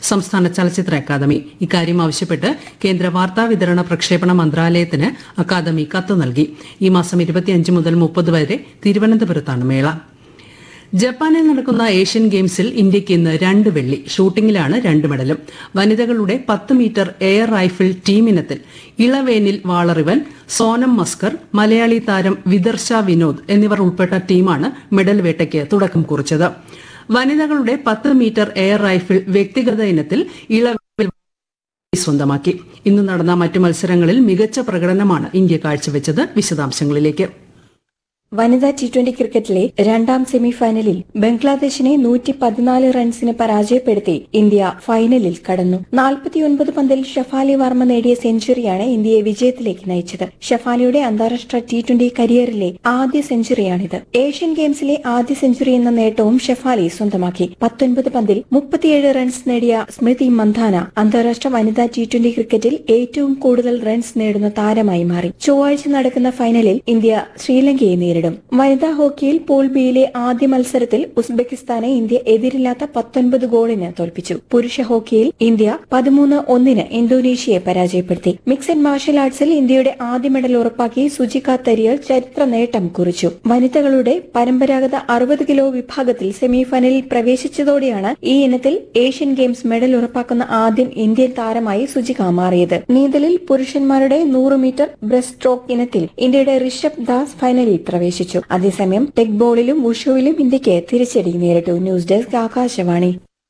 സംസ്ഥാന ചലച്ചിത്ര അക്കാദമി ഇക്കാര്യം ആവശ്യപ്പെട്ട് കേന്ദ്ര വാർത്താ വിതരണ പ്രക്ഷേപണ മന്ത്രാലയത്തിന് അക്കാദമി കത്ത് നൽകി ഈ മാസം ഇരുപത്തിയഞ്ച് മുതൽ മുപ്പത് വരെ തിരുവനന്തപുരത്താണ് മേള ജപ്പാനിൽ നടക്കുന്ന ഏഷ്യൻ ഗെയിംസിൽ ഇന്ത്യയ്ക്ക് ഇന്ന് രണ്ട് വെള്ളി ഷൂട്ടിംഗിലാണ് രണ്ട് മെഡലും വനിതകളുടെ പത്ത് മീറ്റർ എയർ റൈഫിൾ ടീം ഇനത്തിൽ ഇളവേനിൽ വാളറിവൻ സോനം മസ്കർ മലയാളി താരം വിദർശ വിനോദ് എന്നിവർ ഉൾപ്പെട്ട ടീമാണ് മെഡൽ വേട്ടയ്ക്ക് തുടക്കം കുറിച്ചത് വനിതകളുടെ പത്ത് മീറ്റർ എയർ റൈഫിൾ വ്യക്തിഗത ഇനത്തിൽ ഇളവേൽ സ്വന്തമാക്കി ഇന്ന് നടന്ന മറ്റു മത്സരങ്ങളിൽ മികച്ച പ്രകടനമാണ് ഇന്ത്യ കാഴ്ചവെച്ചത് വിശദാംശങ്ങളിലേക്ക് വനിതാ ടി ട്വന്റി ക്രിക്കറ്റിലെ രണ്ടാം സെമിഫൈനലിൽ ബംഗ്ലാദേശിനെ നൂറ്റി പതിനാല് റൺസിന് പരാജയപ്പെടുത്തി ഇന്ത്യ ഫൈനലിൽ കടന്നു നാൽപ്പത്തിയൊൻപത് പന്തിൽ ഷഫാലി വർമ്മ നേടിയ സെഞ്ചുറിയാണ് ഇന്ത്യയെ വിജയത്തിലേക്ക് നയിച്ചത് ഷഫാലിയുടെ അന്താരാഷ്ട്ര ടി ട്വന്റി കരിയറിലെ ആദ്യ സെഞ്ചുറിയാണിത് ഏഷ്യൻ ഗെയിംസിലെ ആദ്യ സെഞ്ചുറി എന്ന നേട്ടവും ഷഫാലി സ്വന്തമാക്കി പത്തൊൻപത് പന്തിൽ മുപ്പത്തിയേഴ് റൺസ് നേടിയ സ്മൃതി മന്ധാന അന്താരാഷ്ട്ര വനിതാ ടി ട്വന്റി ക്രിക്കറ്റിൽ ഏറ്റവും കൂടുതൽ റൺസ് നേടുന്ന താരമായി മാറി ചൊവ്വാഴ്ച നടക്കുന്ന ഫൈനലിൽ ഇന്ത്യ ശ്രീലങ്കയെ നേരിടും വനിതാ ഹോക്കിയിൽ പൂൾ ബിയിലെ ആദ്യ മത്സരത്തിൽ ഉസ്ബെക്കിസ്ഥാനെ ഇന്ത്യ എതിരില്ലാത്ത പത്തൊൻപത് ഗോളിന് തോൽപ്പിച്ചു പുരുഷ ഹോക്കിയിൽ ഇന്ത്യ പതിമൂന്ന് ഒന്നിന് ഇന്തോനേഷ്യയെ പരാജയപ്പെടുത്തി മിക്സഡ് മാർഷൽ ആർട്സിൽ ഇന്ത്യയുടെ ആദ്യ മെഡൽ ഉറപ്പാക്കി സുജിക തരിയൽ ചരിത്ര നേട്ടം കുറിച്ചു വനിതകളുടെ പരമ്പരാഗത അറുപത് കിലോ വിഭാഗത്തിൽ സെമിഫൈനലിൽ പ്രവേശിച്ചതോടെയാണ് ഈ ഇനത്തിൽ ഏഷ്യൻ ഗെയിംസ് മെഡൽ ഉറപ്പാക്കുന്ന ആദ്യം ഇന്ത്യൻ താരമായി സുജിക മാറിയത് നീന്തലിൽ പുരുഷന്മാരുടെ നൂറ് മീറ്റർ ബ്രസ്റ്റ് സ്ട്രോക്ക് ഇനത്തിൽ ഇന്ത്യയുടെ ഋഷഭ് ദാസ് ഫൈനലിൽ പ്രവേശിച്ചു അതേസമയം ടെക് ബോളിലും ഉഷുവിലും ഇന്ത്യക്ക് തിരിച്ചടി നേരിട്ടു ന്യൂസ് ഡെസ്ക് ആകാശവാണി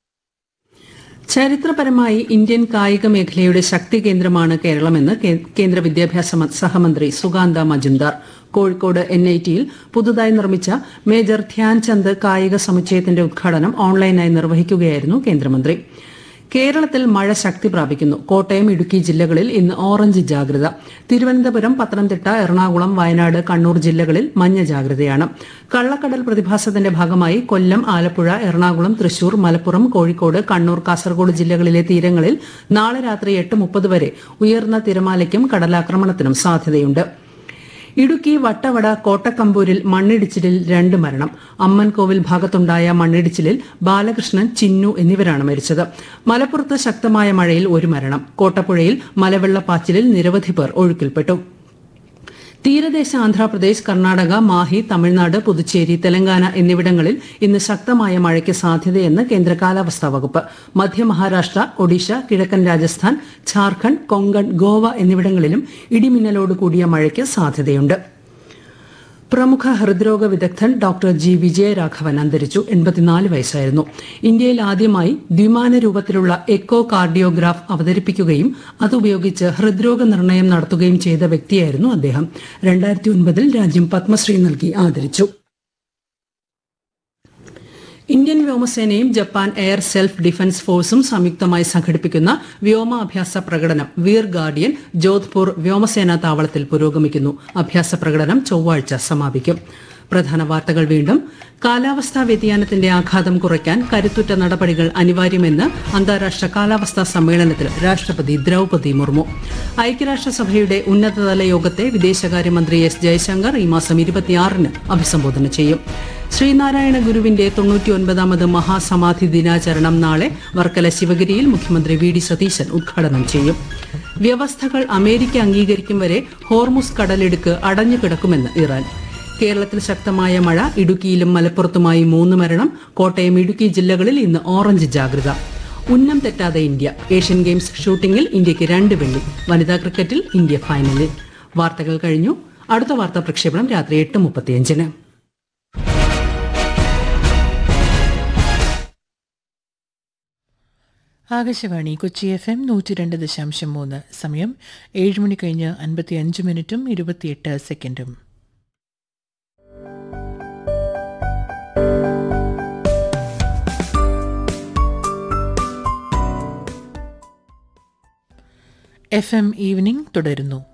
ചരിത്രപരമായി ഇന്ത്യൻ കായിക മേഖലയുടെ ശക്തി കേന്ദ്രമാണ് കേരളമെന്ന് കേ- കേന്ദ്ര വിദ്യാഭ്യാസ മ- സഹമന്ത്രി സുഗാന്ത മജുംദാർ കോഴിക്കോട് എൻ ഐ ടിയിൽ പുതുതായി നിർമ്മിച്ച മേജർ ധ്യാൻചന്ദ് കായിക സമുച്ചയത്തിന്റെ ഉദ്ഘാടനം ഓൺലൈനായി നിർവഹിക്കുകയായിരുന്നു കേന്ദ്രമന്ത്രി കേരളത്തിൽ മഴ ശക്തി പ്രാപിക്കുന്നു കോട്ടയം ഇടുക്കി ജില്ലകളിൽ ഇന്ന് ഓറഞ്ച് ജാഗ്രത തിരുവനന്തപുരം പത്തനംതിട്ട എറണാകുളം വയനാട് കണ്ണൂർ ജില്ലകളിൽ മഞ്ഞ ജാഗ്രതയാണ് കള്ളക്കടൽ പ്രതിഭാസത്തിന്റെ ഭാഗമായി കൊല്ലം ആലപ്പുഴ എറണാകുളം തൃശൂർ മലപ്പുറം കോഴിക്കോട് കണ്ണൂർ കാസർഗോഡ് ജില്ലകളിലെ തീരങ്ങളിൽ നാളെ രാത്രി എട്ട് മുപ്പത് വരെ ഉയർന്ന തിരമാലയ്ക്കും കടലാക്രമണത്തിനും സാധ്യതയുണ്ട് ഇടുക്കി വട്ടവട കോട്ടക്കമ്പൂരിൽ മണ്ണിടിച്ചിലിൽ രണ്ട് മരണം അമ്മൻകോവിൽ ഭാഗത്തുണ്ടായ മണ്ണിടിച്ചിലിൽ ബാലകൃഷ്ണൻ ചിന്നു എന്നിവരാണ് മരിച്ചത് മലപ്പുറത്ത് ശക്തമായ മഴയിൽ ഒരു മരണം കോട്ടപ്പുഴയിൽ മലവെള്ളപ്പാച്ചിലിൽ നിരവധി പേർ ഒഴുക്കിൽപ്പെട്ടു തീരദേശ ആന്ധ്രാപ്രദേശ് കർണാടക മാഹി തമിഴ്നാട് പുതുച്ചേരി തെലങ്കാന എന്നിവിടങ്ങളിൽ ഇന്ന് ശക്തമായ മഴയ്ക്ക് സാധ്യതയെന്ന് കേന്ദ്ര കാലാവസ്ഥാ വകുപ്പ് മധ്യ മഹാരാഷ്ട്ര ഒഡീഷ കിഴക്കൻ രാജസ്ഥാൻ ഝാർഖണ്ഡ് കൊങ്കൺ ഗോവ എന്നിവിടങ്ങളിലും ഇടിമിന്നലോട് കൂടിയ മഴയ്ക്ക് സാധ്യതയുണ്ട് പ്രമുഖ ഹൃദ്രോഗ വിദഗ്ധൻ ഡോക്ടർ ജി വിജയരാഘവൻ അന്തരിച്ചു എൺപത്തിനാല് വയസ്സായിരുന്നു ഇന്ത്യയിൽ ആദ്യമായി ദ്വിമാന രൂപത്തിലുള്ള എക്കോ കാർഡിയോഗ്രാഫ് അവതരിപ്പിക്കുകയും അതുപയോഗിച്ച് ഹൃദ്രോഗ നിർണയം നടത്തുകയും ചെയ്ത വ്യക്തിയായിരുന്നു അദ്ദേഹം രണ്ടായിരത്തി ഒൻപതിൽ രാജ്യം പത്മശ്രീ നൽകി ആദരിച്ചു ഇന്ത്യൻ വ്യോമസേനയും ജപ്പാൻ എയർ സെൽഫ് ഡിഫൻസ് ഫോഴ്സും സംയുക്തമായി സംഘടിപ്പിക്കുന്ന വ്യോമാഭ്യാസ പ്രകടനം വീർ ഗാർഡിയൻ ജോധ്പൂർ വ്യോമസേനാ താവളത്തിൽ പുരോഗമിക്കുന്നു അഭ്യാസ പ്രകടനം ചൊവ്വാഴ്ച സമാപിക്കും പ്രധാന വാർത്തകൾ വീണ്ടും കാലാവസ്ഥാ വ്യതിയാനത്തിന്റെ ആഘാതം കുറയ്ക്കാൻ കരുത്തുറ്റ നടപടികൾ അനിവാര്യമെന്ന് അന്താരാഷ്ട്ര കാലാവസ്ഥാ സമ്മേളനത്തിൽ രാഷ്ട്രപതി ദ്രൗപതി മുർമു ഐക്യരാഷ്ട്രസഭയുടെ ഉന്നതതല യോഗത്തെ വിദേശകാര്യമന്ത്രി എസ് ജയശങ്കർ ഈ മാസം ഇരുപത്തിയാറിന് അഭിസംബോധന ചെയ്യും ശ്രീനാരായണ ഗുരുവിന്റെ തൊണ്ണൂറ്റിയൊൻപതാമത് മഹാസമാധി ദിനാചരണം നാളെ വർക്കല ശിവഗിരിയിൽ മുഖ്യമന്ത്രി വി ഡി സതീശൻ ഉദ്ഘാടനം ചെയ്യും വ്യവസ്ഥകൾ അമേരിക്ക അംഗീകരിക്കും വരെ ഹോർമുസ് കടലിടുക്ക് അടഞ്ഞുകിടക്കുമെന്ന് ഇറാൻ കേരളത്തിൽ ശക്തമായ മഴ ഇടുക്കിയിലും മലപ്പുറത്തുമായി മൂന്ന് മരണം കോട്ടയം ഇടുക്കി ജില്ലകളിൽ ഇന്ന് ഓറഞ്ച് ജാഗ്രത ഉന്നം തെറ്റാതെ ഇന്ത്യ ഏഷ്യൻ ഗെയിംസ് ഷൂട്ടിംഗിൽ ഇന്ത്യയ്ക്ക് രണ്ട് വെള്ളി വനിതാ ക്രിക്കറ്റിൽ ഇന്ത്യ ഫൈനലിൽ വാർത്തകൾ കഴിഞ്ഞു അടുത്ത വാർത്താ പ്രക്ഷേപണം രാത്രി എട്ട് മുപ്പത്തിയഞ്ചിന് ആകാശവാണി കൊച്ചി എഫ് എം നൂറ്റി രണ്ട് ദശാംശം മൂന്ന് സമയം ഏഴ് മണി കഴിഞ്ഞ് അൻപത്തി അഞ്ച് മിനിറ്റും ഇരുപത്തിയെട്ട് സെക്കൻഡും എഫ് എം ഈവനിംഗ് തുടരുന്നു